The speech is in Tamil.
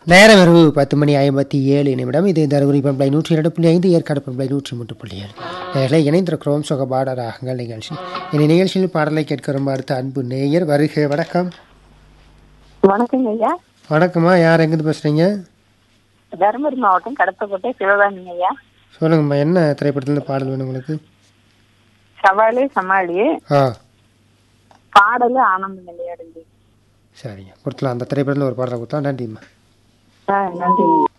நேரம் இரவு பத்து மணி ஐம்பத்தி ஏழு நிமிடம் இது தருமபுரி பண்பலை நூற்றி இரண்டு புள்ளி ஐந்து ஏற்காடு பண்பலை நூற்றி மூன்று புள்ளி ஏழு நேர்களை இணைந்திருக்கிறோம் சுக பாட ராகங்கள் நிகழ்ச்சி இந்த நிகழ்ச்சியில் பாடலை கேட்க ரொம்ப அடுத்த அன்பு நேயர் வருக வணக்கம் வணக்கங்க ஐயா வணக்கம்மா யார் எங்கேருந்து பேசுகிறீங்க தருமபுரி மாவட்டம் கடத்தக்கோட்டை சிவகாமிங்க ஐயா சொல்லுங்கம்மா என்ன திரைப்படத்துலேருந்து பாடல் வேணும் உங்களுக்கு சவாலு சமாளி ஆ பாடலு ஆனந்த நிலையாடுங்க சரிங்க கொடுத்துலாம் அந்த திரைப்படத்தில் ஒரு பாடலை கொடுத்தா நன்றிம்மா ஆ நன்றிங்க